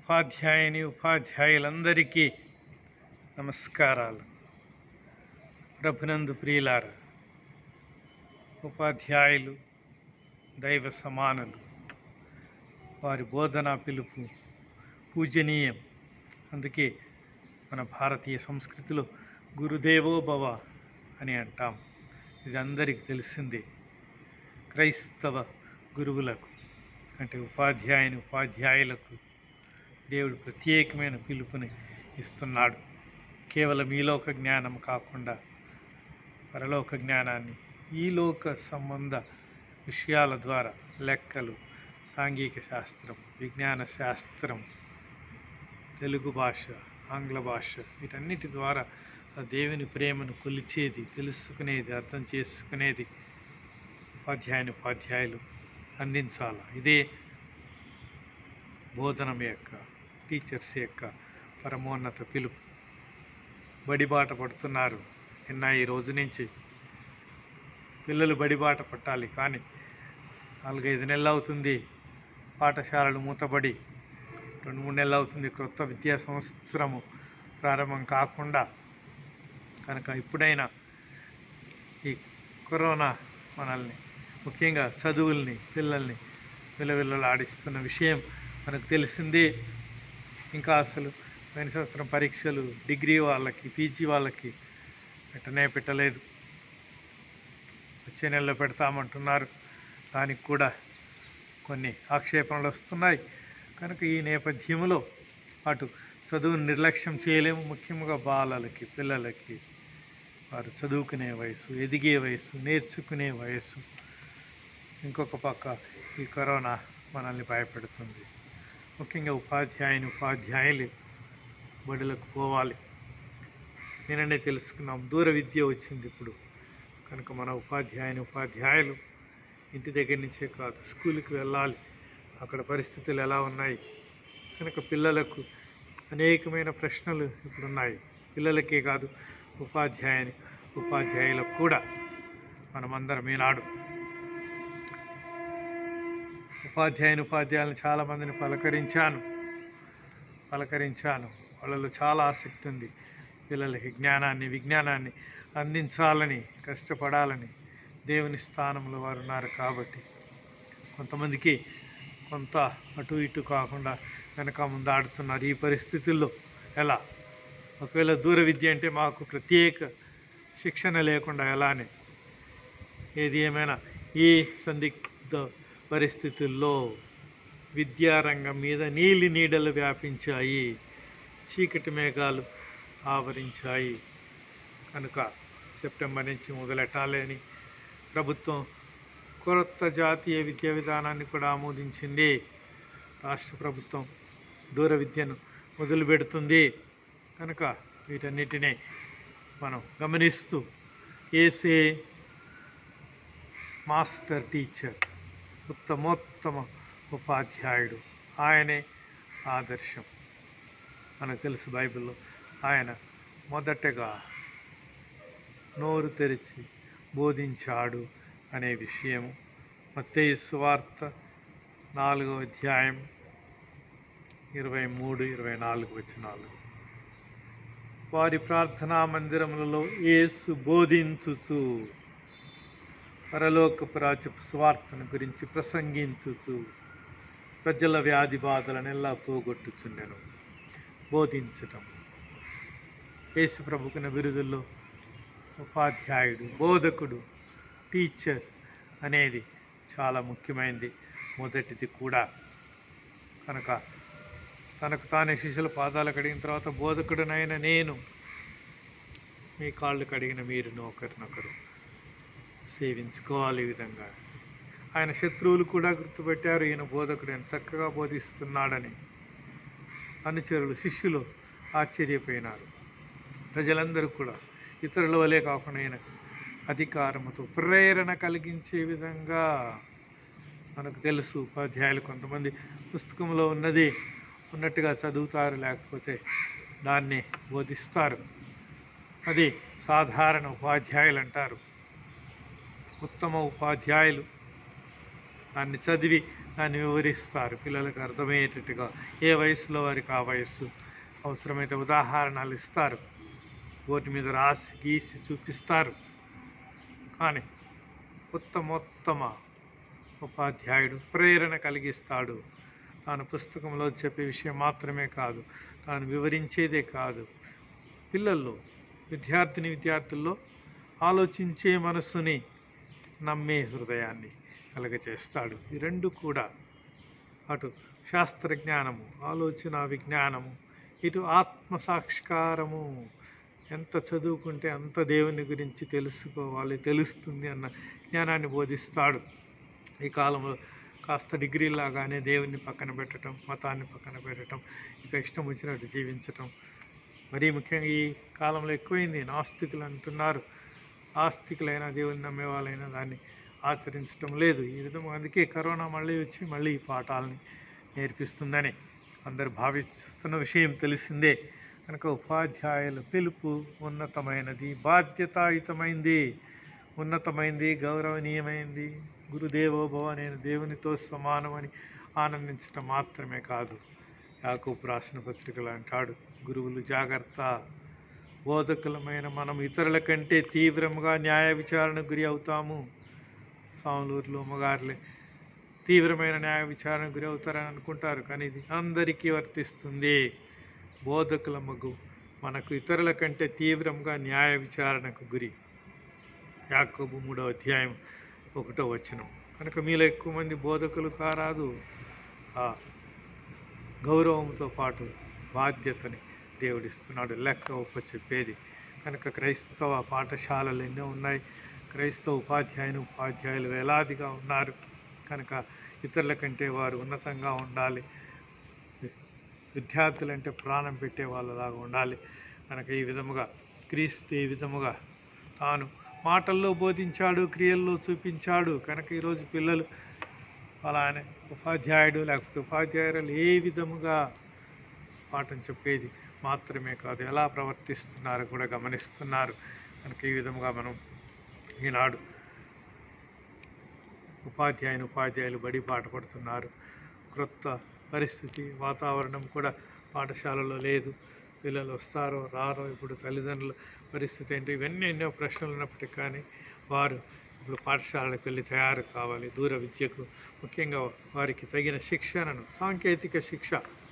ఉపాధ్యాయుని ఉపాధ్యాయులందరికీ నమస్కారాలు ప్రభునందు ప్రియులార ఉపాధ్యాయులు దైవ సమానులు వారి బోధన పిలుపు పూజనీయం అందుకే మన భారతీయ సంస్కృతిలో గురుదేవో భవ అని అంటాం ఇది అందరికీ తెలిసిందే క్రైస్తవ గురువులకు అంటే ఉపాధ్యాయుని ఉపాధ్యాయులకు దేవుడు ప్రత్యేకమైన పిలుపుని ఇస్తున్నాడు కేవలం ఈ లోక జ్ఞానం కాకుండా పరలోక జ్ఞానాన్ని ఈ లోక సంబంధ విషయాల ద్వారా లెక్కలు సాంఘిక శాస్త్రం విజ్ఞాన శాస్త్రం తెలుగు భాష ఆంగ్ల భాష వీటన్నిటి ద్వారా ఆ దేవుని ప్రేమను కొలిచేది తెలుసుకునేది అర్థం చేసుకునేది ఉపాధ్యాయుని ఉపాధ్యాయులు అందించాలి ఇదే బోధనం యొక్క టీచర్స్ యొక్క పరమోన్నత పిలుపు బడిబాట పడుతున్నారు నిన్న ఈ రోజు నుంచి పిల్లలు బడిబాట పట్టాలి కానీ నాలుగైదు నెలలు అవుతుంది పాఠశాలలు మూతబడి రెండు మూడు నెలలు అవుతుంది క్రొత్త విద్యా సంవత్సరము ప్రారంభం కాకుండా కనుక ఇప్పుడైనా ఈ కరోనా మనల్ని ముఖ్యంగా చదువుల్ని పిల్లల్ని విలవిల్లలాడిస్తున్న విషయం మనకు తెలిసిందే ఇంకా అసలు పోయిన సంవత్సరం పరీక్షలు డిగ్రీ వాళ్ళకి పీజీ వాళ్ళకి పెట్టనే పెట్టలేదు వచ్చే నెలలో పెడతామంటున్నారు దానికి కూడా కొన్ని ఆక్షేపణలు వస్తున్నాయి కనుక ఈ నేపథ్యంలో అటు చదువును నిర్లక్ష్యం చేయలేము ముఖ్యంగా బాలలకి పిల్లలకి వారు చదువుకునే వయసు ఎదిగే వయసు నేర్చుకునే వయసు ఇంకొక పక్క ఈ కరోనా మనల్ని భయపెడుతుంది ముఖ్యంగా ఉపాధ్యాయుని ఉపాధ్యాయులు బడులకు పోవాలి నేననే తెలుసుకున్నాం దూర విద్య వచ్చింది ఇప్పుడు కనుక మన ఉపాధ్యాయుని ఉపాధ్యాయులు ఇంటి దగ్గర నుంచే కాదు స్కూల్కి వెళ్ళాలి అక్కడ పరిస్థితులు ఎలా ఉన్నాయి కనుక పిల్లలకు అనేకమైన ప్రశ్నలు ఇప్పుడు ఉన్నాయి పిల్లలకే కాదు ఉపాధ్యాయుని ఉపాధ్యాయులకు కూడా మనమందరం ఈనాడు ఉపాధ్యాయుని ఉపాధ్యాయులను చాలామందిని పలకరించాను పలకరించాను వాళ్ళలో చాలా ఆసక్తి ఉంది పిల్లలకి జ్ఞానాన్ని విజ్ఞానాన్ని అందించాలని కష్టపడాలని దేవుని స్థానంలో వారు ఉన్నారు కాబట్టి కొంతమందికి కొంత అటు ఇటు కాకుండా వెనక ముందు ఆడుతున్నారు ఈ పరిస్థితుల్లో ఎలా ఒకవేళ దూర విద్య అంటే మాకు ప్రత్యేక శిక్షణ లేకుండా ఎలానే ఏది ఏమైనా ఈ సందిగ్ధ పరిస్థితుల్లో విద్యారంగం మీద నీలి నీడలు వ్యాపించాయి చీకటి మేఘాలు ఆవరించాయి కనుక సెప్టెంబర్ నుంచి మొదలెట్టాలని ప్రభుత్వం కొత్త జాతీయ విద్యా విధానాన్ని కూడా ఆమోదించింది రాష్ట్ర ప్రభుత్వం దూర విద్యను మొదలు పెడుతుంది కనుక వీటన్నిటినీ మనం గమనిస్తూ ఏసే మాస్టర్ టీచర్ ఉత్తమోత్తమ ఉపాధ్యాయుడు ఆయనే ఆదర్శం మనకు తెలుసు బైబిల్లో ఆయన మొదటగా నోరు తెరిచి బోధించాడు అనే విషయం మత్తయి సువార్త నాలుగో అధ్యాయం ఇరవై మూడు ఇరవై నాలుగు వచనాలు వారి ప్రార్థనా మందిరములలో యేసు బోధించుచు పరలోకపు రాజ్యపు స్వార్థను గురించి ప్రసంగించుచు ప్రజల వ్యాధి బాధలనెల్లా పోగొట్టుచుండెను బోధించటం యేసు ప్రభుకున్న బిరుదుల్లో ఉపాధ్యాయుడు బోధకుడు టీచర్ అనేది చాలా ముఖ్యమైనది మొదటిది కూడా కనుక తనకు తానే శిష్యుల పాదాలు కడిగిన తర్వాత బోధకుడునైన నేను మీ కాళ్ళు కడిగిన మీరు ఒకరినొకరు సేవించుకోవాలి ఈ విధంగా ఆయన శత్రువులు కూడా గుర్తుపెట్టారు ఈయన బోధకుడు ఆయన చక్కగా బోధిస్తున్నాడని అనుచరులు శిష్యులు ఆశ్చర్యపోయినారు ప్రజలందరూ కూడా ఇతరుల వలె కాకుండా ఈయన అధికారముతో ప్రేరణ కలిగించే విధంగా మనకు తెలుసు ఉపాధ్యాయులు కొంతమంది పుస్తకంలో ఉన్నది ఉన్నట్టుగా చదువుతారు లేకపోతే దాన్ని బోధిస్తారు అది సాధారణ ఉపాధ్యాయులు అంటారు ఉత్తమ ఉపాధ్యాయులు దాన్ని చదివి దాన్ని వివరిస్తారు పిల్లలకు అర్థమయ్యేటట్టుగా ఏ వయసులో వారికి ఆ వయస్సు అవసరమైతే ఉదాహరణలు ఇస్తారు బోర్డు మీద రాసి గీసి చూపిస్తారు కానీ ఉత్తమోత్తమ ఉపాధ్యాయుడు ప్రేరణ కలిగిస్తాడు తాను పుస్తకంలో చెప్పే విషయం మాత్రమే కాదు తాను వివరించేదే కాదు పిల్లల్లో విద్యార్థిని విద్యార్థుల్లో ఆలోచించే మనస్సుని నమ్మే హృదయాన్ని కలగచేస్తాడు ఈ రెండు కూడా అటు శాస్త్రజ్ఞానము ఆలోచన విజ్ఞానము ఇటు ఆత్మ సాక్షికారము ఎంత చదువుకుంటే అంత దేవుని గురించి తెలుసుకోవాలి తెలుస్తుంది అన్న జ్ఞానాన్ని బోధిస్తాడు ఈ కాలంలో కాస్త డిగ్రీ లాగానే దేవుని పక్కన పెట్టడం మతాన్ని పక్కన పెట్టడం ఇక ఇష్టం వచ్చినట్టు జీవించటం మరీ ముఖ్యంగా ఈ కాలంలో ఎక్కువైంది నాస్తికులు అంటున్నారు ఆస్తికులైన దేవుని నమ్మే వాళ్ళైనా దాన్ని ఆచరించడం లేదు ఈ విధంగా అందుకే కరోనా మళ్ళీ వచ్చి మళ్ళీ ఈ పాఠాలని నేర్పిస్తుందని అందరు భావిస్తున్న విషయం తెలిసిందే కనుక ఉపాధ్యాయుల పిలుపు ఉన్నతమైనది బాధ్యతాయుతమైంది ఉన్నతమైంది గౌరవనీయమైంది గురుదేవోభవ నేను దేవునితో సమానమని ఆనందించడం మాత్రమే కాదు యాకూబ్ రాసిన పత్రికలు అంటాడు గురువులు జాగ్రత్త బోధకులమైన మనం ఇతరుల కంటే తీవ్రంగా న్యాయ విచారణకు గురి అవుతాము సాములూరులో అమ్మగారులే తీవ్రమైన న్యాయ విచారణకు గురి అవుతారని అనుకుంటారు కానీ ఇది అందరికీ వర్తిస్తుంది బోధకుల మగు మనకు ఇతరుల కంటే తీవ్రంగా న్యాయ విచారణకు గురి యాకోబు మూడవ అధ్యాయం ఒకటో వచనం కనుక మీలో ఎక్కువ మంది బోధకులు కారాదు ఆ గౌరవంతో పాటు బాధ్యతని దేవుడిస్తున్నాడు లెక్క ఒప్ప చెప్పేది కనుక క్రైస్తవ పాఠశాలలు ఎన్నో ఉన్నాయి క్రైస్తవ ఉపాధ్యాయుని ఉపాధ్యాయులు వేలాదిగా ఉన్నారు కనుక ఇతరుల కంటే వారు ఉన్నతంగా ఉండాలి విద్యార్థులంటే ప్రాణం పెట్టే వాళ్ళలాగా ఉండాలి కనుక ఈ విధముగా క్రీస్తు ఈ విధముగా తాను మాటల్లో బోధించాడు క్రియల్లో చూపించాడు కనుక ఈరోజు పిల్లలు అలానే ఉపాధ్యాయుడు లేకపోతే ఉపాధ్యాయులు ఏ విధముగా పాఠం చెప్పేది మాత్రమే కాదు ఎలా ప్రవర్తిస్తున్నారో కూడా గమనిస్తున్నారు కనుక ఈ విధముగా మనం ఈనాడు ఉపాధ్యాయుని ఉపాధ్యాయులు బడి పాట పడుతున్నారు క్రొత్త పరిస్థితి వాతావరణం కూడా పాఠశాలలో లేదు పిల్లలు వస్తారో రారో ఇప్పుడు తల్లిదండ్రుల పరిస్థితి ఏంటి ఇవన్నీ ఎన్నో ప్రశ్నలు ఉన్నప్పటికీ కానీ వారు ఇప్పుడు పాఠశాలకు వెళ్ళి తయారు కావాలి దూర విద్యకు ముఖ్యంగా వారికి తగిన శిక్షణను సాంకేతిక శిక్ష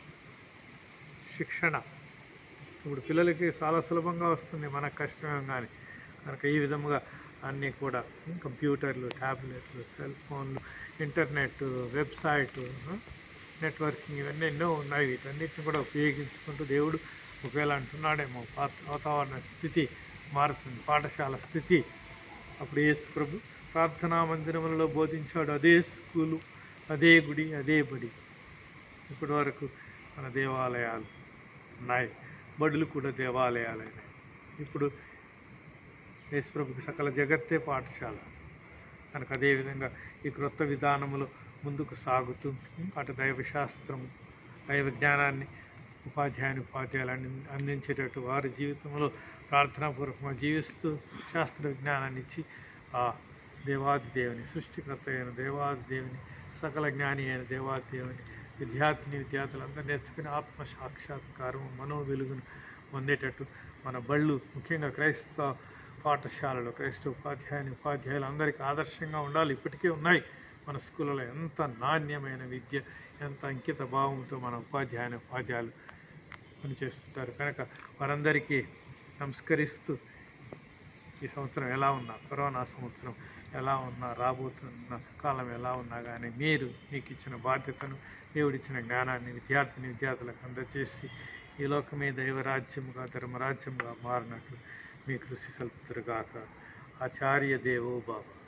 శిక్షణ ఇప్పుడు పిల్లలకి చాలా సులభంగా వస్తుంది మనకు కష్టమేం కానీ కనుక ఈ విధముగా అన్నీ కూడా కంప్యూటర్లు ట్యాబ్లెట్లు సెల్ ఫోన్లు ఇంటర్నెట్ వెబ్సైట్ నెట్వర్కింగ్ ఇవన్నీ ఎన్నో ఉన్నాయి వీటన్నిటిని కూడా ఉపయోగించుకుంటూ దేవుడు ఒకవేళ అంటున్నాడేమో వాత- వాతావరణ స్థితి మారుతుంది పాఠశాల స్థితి అప్పుడు యేసు ప్రభు ప్రార్థనా మందిరములలో బోధించాడు అదే స్కూలు అదే గుడి అదే బడి ఇప్పటి వరకు మన దేవాలయాలు ఉన్నాయి బడులు కూడా దేవాలయాలే ఇప్పుడు యేసుప్రభుకి సకల జగత్తే పాఠశాల కనుక అదేవిధంగా ఈ క్రొత్త విధానములో ముందుకు సాగుతూ అటు దైవశాస్త్రము దైవ జ్ఞానాన్ని ఉపాధ్యాయుని ఉపాధ్యాయులు అంది అందించేటట్టు వారి జీవితంలో ప్రార్థనాపూర్వకంగా జీవిస్తూ శాస్త్ర విజ్ఞానాన్ని ఇచ్చి ఆ దేవాది దేవుని సృష్టికర్త అయిన దేవాది దేవుని సకల జ్ఞాని అయిన దేవాది దేవుని విద్యార్థిని విద్యార్థులందరూ నేర్చుకుని ఆత్మ సాక్షాత్కారం మనో వెలుగును పొందేటట్టు మన బళ్ళు ముఖ్యంగా క్రైస్తవ పాఠశాలలో క్రైస్తవ ఉపాధ్యాయుని ఉపాధ్యాయులు అందరికీ ఆదర్శంగా ఉండాలి ఇప్పటికే ఉన్నాయి మన స్కూళ్ళలో ఎంత నాణ్యమైన విద్య ఎంత అంకిత భావంతో మన ఉపాధ్యాయుని ఉపాధ్యాయులు పనిచేస్తుంటారు కనుక వారందరికీ నమస్కరిస్తూ ఈ సంవత్సరం ఎలా ఉన్నా కరోనా సంవత్సరం ఎలా ఉన్నా రాబోతున్న కాలం ఎలా ఉన్నా కానీ మీరు మీకు ఇచ్చిన బాధ్యతను దేవుడిచ్చిన జ్ఞానాన్ని విద్యార్థిని విద్యార్థులకు అందజేసి ఈ లోకమే దైవరాజ్యముగా ధర్మరాజ్యముగా మారినట్లు మీ కృషి సల్పుతురుగాక ఆచార్య దేవో బాబా